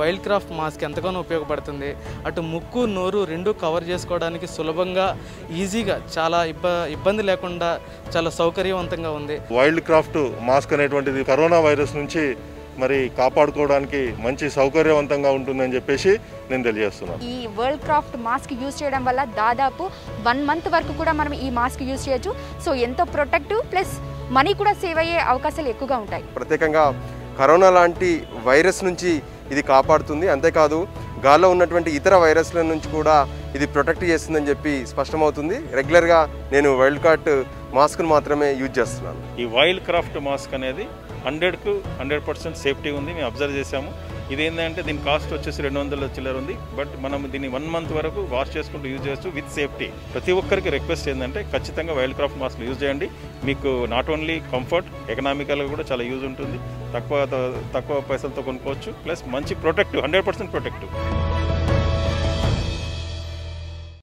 wild craft mask ఎంతగానో ఉపయోగపడుతుంది అటు ముక్కు నోరు రెండు కవర్ చేసుకోవడానికి సులభంగా ఈజీగా చాలా ఇబ్బ ఇబ్బంది లేకుండా చాలా సౌకర్యవంతంగా ఉంది వైల్డ్ క్రాఫ్ట్ మాస్క్ అనేటువంటిది కరోనా వైరస్ నుంచి మరి కాపాడుకోవడానికి మంచి సౌకర్యవంతంగా ఉంటుందని చెప్పేసి నేను తెలియజేస్తున్నాను ఈ వరల్డ్ క్రాఫ్ట్ మాస్క్ యూజ్ చేయడం వల్ల దాదాపు వన్ మంత్ వరకు కూడా మనం ఈ మాస్క్ యూజ్ చేయొచ్చు సో ఎంతో ప్రొటెక్టివ్ ప్లస్ మనీ కూడా సేవ్ అయ్యే అవకాశాలు ఎక్కువగా ఉంటాయి ప్రత్యేకంగా కరోనా లాంటి వైరస్ నుంచి ఇది కాపాడుతుంది అంతేకాదు గాల్లో ఉన్నటువంటి ఇతర వైరస్ల నుంచి కూడా ఇది ప్రొటెక్ట్ చేస్తుందని చెప్పి స్పష్టమవుతుంది రెగ్యులర్గా నేను వైల్డ్ కార్ట్ మాస్క్ను మాత్రమే యూజ్ చేస్తున్నాను ఈ వైల్డ్ క్రాఫ్ట్ మాస్క్ అనేది హండ్రెడ్కు హండ్రెడ్ పర్సెంట్ సేఫ్టీ ఉంది మేము అబ్జర్వ్ చేసాము ఇదేంటంటే దీని కాస్ట్ వచ్చేసి రెండు వందల చిల్లర ఉంది బట్ మనం దీన్ని వన్ మంత్ వరకు వాష్ చేసుకుంటూ యూజ్ చేయొచ్చు విత్ సేఫ్టీ ప్రతి ఒక్కరికి రిక్వెస్ట్ ఏంటంటే ఖచ్చితంగా వైల్డ్ క్రాఫ్ట్ మాస్క్ యూజ్ చేయండి మీకు నాట్ ఓన్లీ కంఫర్ట్ ఎకనామికల్గా కూడా చాలా యూజ్ ఉంటుంది తక్కువ తక్కువ పైసలతో కొనుక్కోవచ్చు ప్లస్ మంచి ప్రొటెక్టివ్ హండ్రెడ్ పర్సెంట్ ప్రొటెక్టివ్